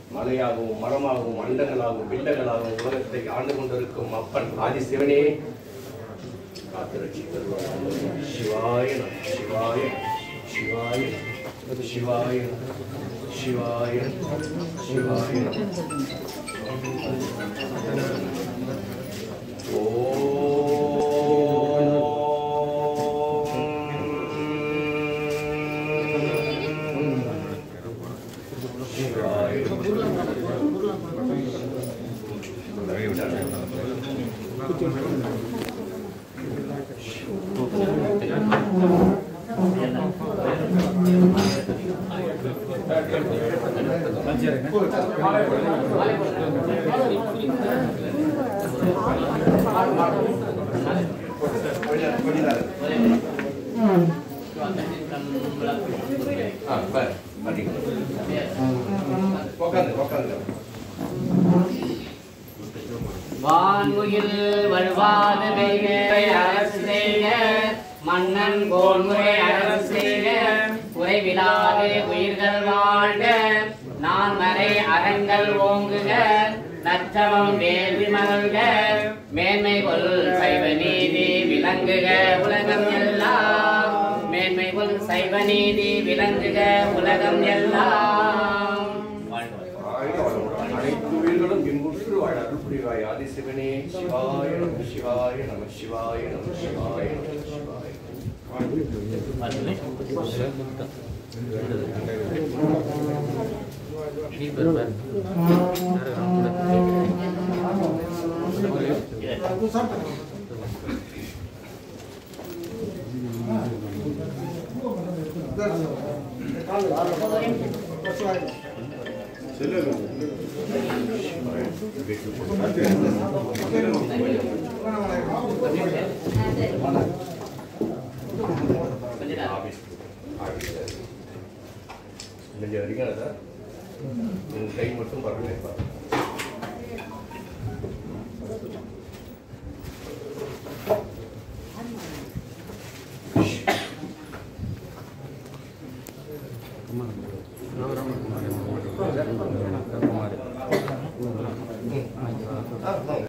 மலையாகவும் மரமாகவும் அண்டங்களாகவும் பிண்டங்களாகவும் உலகத்தை ஆண்டு கொண்டிருக்கும் அப்பன் ஆதிசிவனே காத்திரட்சி தருவார் சிவாய நம சிவாய நம, சிவாய நம, சிவாய நம, சிவாய நம, சிவாய நம. ஓம் சிவாய நம. கொஞ்சம் கொஞ்ச நேரம். ஆ, பாரு, பண்ணிக்கோ. உக்காந்து உக்காந்து வான்முகில் வழுவாது பெய்கை அரசு செய்க மன்னன் கோன்முறை அரசு செய்க குறைவிலாது உயிர்கள் வாழ்க நான் மறை அறங்கள் ஓங்குக நற்றவம் வேள்வி மகள்க மேன்மை கொள் சைவ நீதி விளங்குக உலகம் எல்லாம் மேன்மை கொள் சைவ நீதி விளங்குக உலகம் எல்லாம் வாழ்க வளமுடன். அனைத்து உயிர்களும் இன்புற்று வாழ அருள் புரிவாய் ஆதிசிவனே சிவாய நம சிவாய நம சிவாய நம சிவாய நம சிவாய ஆபீஸ் ஆபீஸ் நெஞ்ச வரைக்கும் சார் உங்கள் கை மட்டும் பரவாயில்ல பாருங்க ஆ, வாங்க.